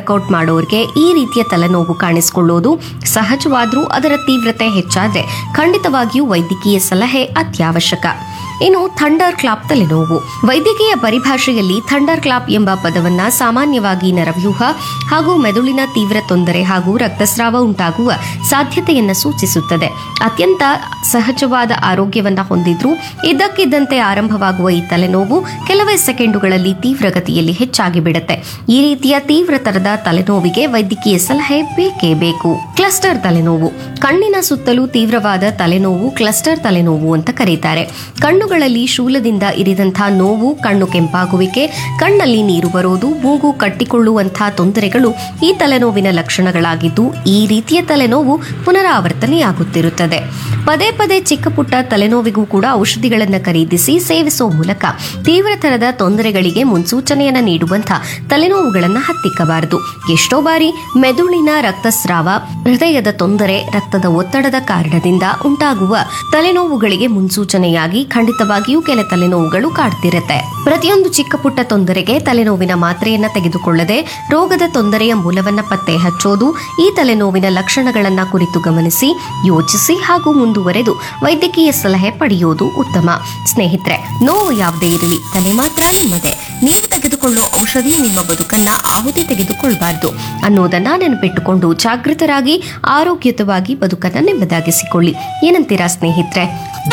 workout ಮಾಡೋರಿಗೆ ಈ ರೀತಿಯ ತಲೆನೋವು ಕಾಣಿಸಿಕೊಳ್ಳೋದು ಸಹಜವಾದ್ರೂ ಅದರ ತೀವ್ರತೆ ಹೆಚ್ಚಾದ್ರೆ ಖಂಡಿತವಾಗಿಯೂ ವೈದ್ಯಕೀಯ ಸಲಹೆ ಅತ್ಯವಶ್ಯಕ ಇನ್ನು ಥಂಡರ್ ಕ್ಲಾಪ್ ತಲೆನೋವು ವೈದ್ಯಕೀಯ ಪರಿಭಾಷೆಯಲ್ಲಿ ಥಂಡರ್ ಕ್ಲಾಪ್ ಎಂಬ ಪದವನ್ನ ಸಾಮಾನ್ಯವಾಗಿ ನರವ್ಯೂಹ ಹಾಗೂ ಮೆದುಳಿನ ತೀವ್ರ ತೊಂದರೆ ಹಾಗೂ ರಕ್ತಸ್ರಾವ ಉಂಟಾಗುವ ಸಾಧ್ಯತೆಯನ್ನ ಸೂಚಿಸುತ್ತದೆ ಅತ್ಯಂತ ಸಹಜವಾದ ಆರೋಗ್ಯವನ್ನ ಹೊಂದಿದ್ರೂ ಇದ್ದಕ್ಕಿದ್ದಂತೆ ಆರಂಭವಾಗುವ ಈ ತಲೆನೋವು ಕೆಲವೇ ಸೆಕೆಂಡುಗಳಲ್ಲಿ ತೀವ್ರಗತಿಯಲ್ಲಿ ಹೆಚ್ಚಾಗಿ ಬಿಡುತ್ತೆ ಈ ರೀತಿಯ ತೀವ್ರತರದ ತಲೆನೋವಿಗೆ ವೈದ್ಯಕೀಯ ಸಲಹೆ ಬೇಕೇ ಬೇಕು ಕ್ಲಸ್ಟರ್ ತಲೆನೋವು ಕಣ್ಣಿನ ಸುತ್ತಲೂ ತೀವ್ರವಾದ ತಲೆನೋವು ಕ್ಲಸ್ಟರ್ ತಲೆನೋವು ಅಂತ ಕರೀತಾರೆ ಕಣ್ಣುಗಳಲ್ಲಿ ಶೂಲದಿಂದ ಇರಿದಂತಹ ನೋವು ಕಣ್ಣು ಕೆಂಪಾಗುವಿಕೆ ಕಣ್ಣಲ್ಲಿ ನೀರು ಬರೋದು ಮೂಗು ಕಟ್ಟಿಕೊಳ್ಳುವಂತಹ ತೊಂದರೆಗಳು ಈ ತಲೆನೋವಿನ ಲಕ್ಷಣಗಳಾಗಿದ್ದು ಈ ರೀತಿಯ ತಲೆನೋವು ಪುನರಾವರ್ತನೆಯಾಗುತ್ತಿರುತ್ತದೆ ಪದೇ ಪದೇ ಚಿಕ್ಕ ಪುಟ್ಟ ತಲೆನೋವಿಗೂ ಕೂಡ ಔಷಧಿಗಳನ್ನು ಖರೀದಿಸಿ ಸೇವಿಸುವ ಮೂಲಕ ತೀವ್ರತರದ ತೊಂದರೆಗಳಿಗೆ ಮುನ್ಸೂಚನೆಯನ್ನ ನೀಡುವಂತಹ ತಲೆನೋವುಗಳನ್ನು ಹತ್ತಿಕ್ಕಬಾರದು ಎಷ್ಟೋ ಬಾರಿ ಮೆದುಳಿನ ರಕ್ತಸ್ರಾವ ಹೃದಯದ ತೊಂದರೆ ರಕ್ತದ ಒತ್ತಡದ ಕಾರಣದಿಂದ ಉಂಟಾಗುವ ತಲೆನೋವುಗಳಿಗೆ ಮುನ್ಸೂಚನೆಯಾಗಿ ಖಂಡಿತವಾಗಿಯೂ ಕೆಲ ತಲೆನೋವುಗಳು ಕಾಡ್ತಿರುತ್ತೆ ಪ್ರತಿಯೊಂದು ಚಿಕ್ಕ ಪುಟ್ಟ ತೊಂದರೆಗೆ ತಲೆನೋವಿನ ಮಾತ್ರೆಯನ್ನ ತೆಗೆದುಕೊಳ್ಳದೆ ರೋಗದ ತೊಂದರೆಯ ಮೂಲವನ್ನ ಪತ್ತೆ ಹಚ್ಚೋದು ಈ ತಲೆನೋವಿನ ಲಕ್ಷಣಗಳನ್ನ ಕುರಿತು ಗಮನಿಸಿ ಯೋಚಿಸಿ ಹಾಗೂ ಮುಂದುವರೆದು ವೈದ್ಯಕೀಯ ಸಲಹೆ ಪಡೆಯೋದು ಉತ್ತಮ ಸ್ನೇಹಿತರೆ ನೋವು ಯಾವುದೇ ಇರಲಿ ತಲೆ ಮಾತ್ರ ನಿಮ್ಮದೇ ನೀವು ತೆಗೆದುಕೊಳ್ಳೋ ಔಷಧಿ ನಿಮ್ಮ ಬದುಕನ್ನ ಆಹುತಿ ತೆಗೆದುಕೊಳ್ಬಾರ್ದು ಅನ್ನೋದನ್ನ ನೆನಪಿಟ್ಟುಕೊಂಡು ಜಾಗೃತರಾಗಿ ಆರೋಗ್ಯಯುತವಾಗಿ ಬದುಕನ್ನ ನೆಮ್ಮದಾಗಿಸಿಕೊಳ್ಳಿ ಏನಂತೀರಾ ಸ್ನೇಹಿತರೆ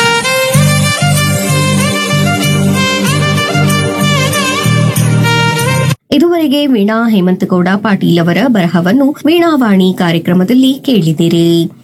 ಇದುವರೆಗೆ ವೀಣಾ ಹೇಮಂತಗೌಡ ಪಾಟೀಲ್ ಅವರ ಬರಹವನ್ನು ವೀಣಾವಾಣಿ ಕಾರ್ಯಕ್ರಮದಲ್ಲಿ ಕೇಳಿದಿರಿ